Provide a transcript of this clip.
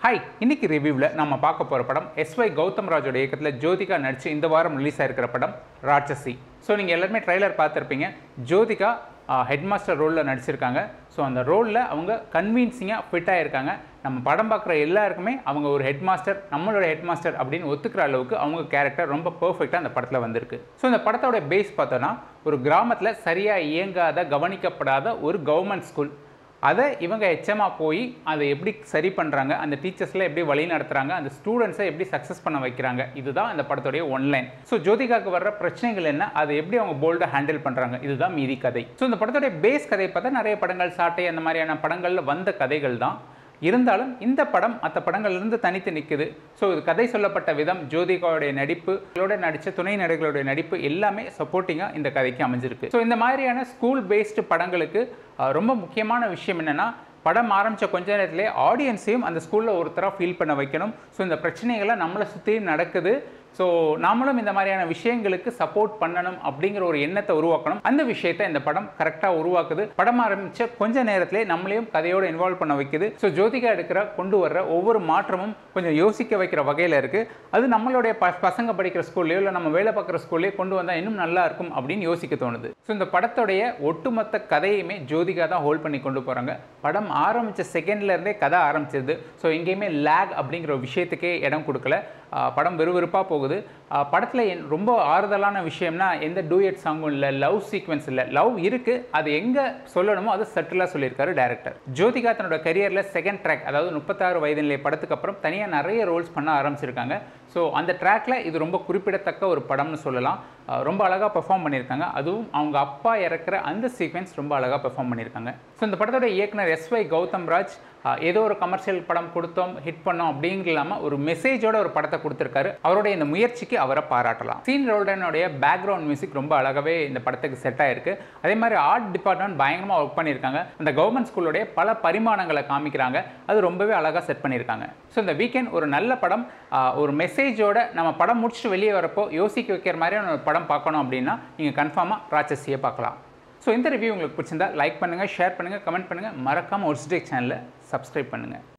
hi இன்னைக்கு ரிவ்யூவில் நம்ம பார்க்க போகிற படம் எஸ்ஒய் கௌதம் ராஜோட இயக்கத்தில் ஜோதிகா நடித்து இந்த வாரம் ரிலீஸ் ஆயிருக்கிற படம் ராட்சசி ஸோ நீங்கள் எல்லாருமே ட்ரைலர் பார்த்துருப்பீங்க ஜோதிகா ஹெட் மாஸ்டர் ரோலில் நடிச்சிருக்காங்க ஸோ அந்த ரோலில் அவங்க கன்வீன்சிங்காக ஃபிட்டாக இருக்காங்க நம்ம படம் பார்க்குற எல்லாருக்குமே அவங்க ஒரு ஹெட் மாஸ்டர் நம்மளோட ஹெட் மாஸ்டர் அப்படின்னு ஒத்துக்கிற அளவுக்கு அவங்க கேரக்டர் ரொம்ப பர்ஃபெக்டாக அந்த படத்தில் வந்திருக்கு ஸோ இந்த படத்தோட பேஸ் பார்த்தோன்னா ஒரு கிராமத்தில் சரியாக இயங்காத கவனிக்கப்படாத ஒரு கவர்மெண்ட் ஸ்கூல் அதை இவங்க எச்சமாக போய் அதை எப்படி சரி பண்ணுறாங்க அந்த டீச்சர்ஸ்லாம் எப்படி வழி நடத்துகிறாங்க அந்த ஸ்டூடெண்ட்ஸை எப்படி சக்ஸஸ் பண்ண வைக்கிறாங்க இதுதான் அந்த படத்துடைய ஒன்லைன் ஸோ ஜோதிகாவுக்கு வர்ற பிரச்சனைகள் என்ன அதை எப்படி அவங்க போல்டாக ஹேண்டில் பண்ணுறாங்க இதுதான் மீதி கதை ஸோ இந்த படத்துடைய பேஸ் கதை பார்த்தா நிறைய படங்கள் சாட்டை அந்த மாதிரியான படங்களில் வந்த கதைகள் தான் இருந்தாலும் இந்த படம் மற்ற படங்கள்லேருந்து தனித்து நிற்குது ஸோ இது கதை சொல்லப்பட்ட விதம் ஜோதிகாவுடைய நடிப்பு இதோட நடித்த துணை நடிகளுடைய நடிப்பு எல்லாமே சப்போர்ட்டிங்காக இந்த கதைக்கு அமைஞ்சிருக்கு ஸோ இந்த மாதிரியான ஸ்கூல் பேஸ்டு படங்களுக்கு அஹ், ரொம்ப முக்கியமான விஷயம் என்னென்னா படம் ஆரம்பித்த கொஞ்ச நேரத்திலே ஆடியன்ஸையும் அந்த ஸ்கூலில் ஒருத்தராக ஃபீல் பண்ண வைக்கணும் ஸோ இந்த பிரச்சனைகளை நம்மளை சுற்றியும் நடக்குது ஸோ நாமளும் இந்த மாதிரியான விஷயங்களுக்கு சப்போர்ட் பண்ணணும் அப்படிங்கிற ஒரு எண்ணத்தை உருவாக்கணும் அந்த விஷயத்தை இந்த படம் கரெக்டாக உருவாக்குது படம் ஆரம்பித்த கொஞ்ச நேரத்திலே நம்மளையும் கதையோடு இன்வால்வ் பண்ண வைக்குது ஸோ ஜோதிகா எடுக்கிற கொண்டு வர்ற ஒவ்வொரு மாற்றமும் கொஞ்சம் யோசிக்க வைக்கிற வகையில் இருக்குது அது நம்மளுடைய ப பசங்க படிக்கிற ஸ்கூல்லையோ இல்லை நம்ம வேலை பார்க்குற ஸ்கூல்லையோ கொண்டு வந்தால் இன்னும் நல்லா இருக்கும் அப்படின்னு யோசிக்க தோணுது ஸோ இந்த படத்துடைய ஒட்டுமொத்த கதையுமே ஜோதிகா தான் ஹோல்ட் பண்ணி கொண்டு போகிறாங்க படம் ஆரம்பித்த செகண்ட்ல இருந்தே கதை ஆரம்பிச்சிருது ஸோ எங்கேயுமே லேக் அப்படிங்கிற ஒரு விஷயத்துக்கே இடம் கொடுக்கல ஆஹ் படம் விறுவிறுப்பாக போகுது படத்தில் ரொம்ப ஆறுதலான விஷயம்னா எந்த டூயட் சாங்கும் இல்லை லவ் சீக்வன்ஸ் இல்லை லவ் இருக்குது அது எங்கே சொல்லணுமோ அது சட்டிலாக சொல்லியிருக்காரு டேரக்டர் ஜோதிகா தன்னோட கரியரில் செகண்ட் ட்ராக் அதாவது முப்பத்தாறு வயது நிலை படத்துக்கு அப்புறம் தனியாக நிறைய ரோல்ஸ் பண்ண ஆரம்பிச்சிருக்காங்க ஸோ அந்த ட்ராக்ல இது ரொம்ப குறிப்பிடத்தக்க ஒரு படம்னு சொல்லலாம் ஆஹ் ரொம்ப அழகாக பெர்ஃபார்ம் பண்ணியிருக்காங்க அதுவும் அவங்க அப்பா இறக்குற அந்த சீக்வென்ஸ் ரொம்ப அழகாக பெர்ஃபார்ம் பண்ணியிருக்காங்க ஸோ இந்த படத்தோட இயக்குனர் எஸ்ஒய் கௌதம் ராஜ் ஆஹ் ஏதோ ஒரு கமர்ஷியல் படம் கொடுத்தோம் ஹிட் பண்ணோம் அப்படிங்கிற இல்லாமல் ஒரு மெசேஜோட ஒரு படத்தை கொடுத்துருக்காரு அவருடைய இந்த முயற்சிக்கு அவரை பாராட்டலாம் சீன் ரோல்டனுடைய பேக்ரவுண்ட் மியூசிக் ரொம்ப அழகாகவே இந்த படத்துக்கு செட் ஆயிருக்கு அதே மாதிரி ஆர்ட் டிபார்ட்மெண்ட் பயங்கரமாக ஒர்க் பண்ணியிருக்காங்க அந்த கவர்மெண்ட் ஸ்கூலுடைய பல பரிமாணங்களை காமிக்கிறாங்க அது ரொம்பவே அழகாக செட் பண்ணியிருக்காங்க ஸோ இந்த வீக்கெண்ட் ஒரு நல்ல படம் ஆஹ் ஒரு மெசேஜோட நம்ம படம் முடிச்சுட்டு வெளியே வரப்போ யோசிக்க வைக்கிற மாதிரியான ஒரு படம் பார்க்கணும் அப்படின்னா நீங்கள் கன்ஃபார்மாக ராட்சசியை பார்க்கலாம் ஸோ இந்த ரிவ்யூ உங்களுக்கு பிடிச்சிருந்தா லைக் பண்ணுங்கள் ஷேர் பண்ணுங்கள் கமெண்ட் பண்ணுங்கள் மறக்காமல் ஒரு ஸ்டேக் சேனலை சப்ஸ்கிரைப் பண்ணுங்கள்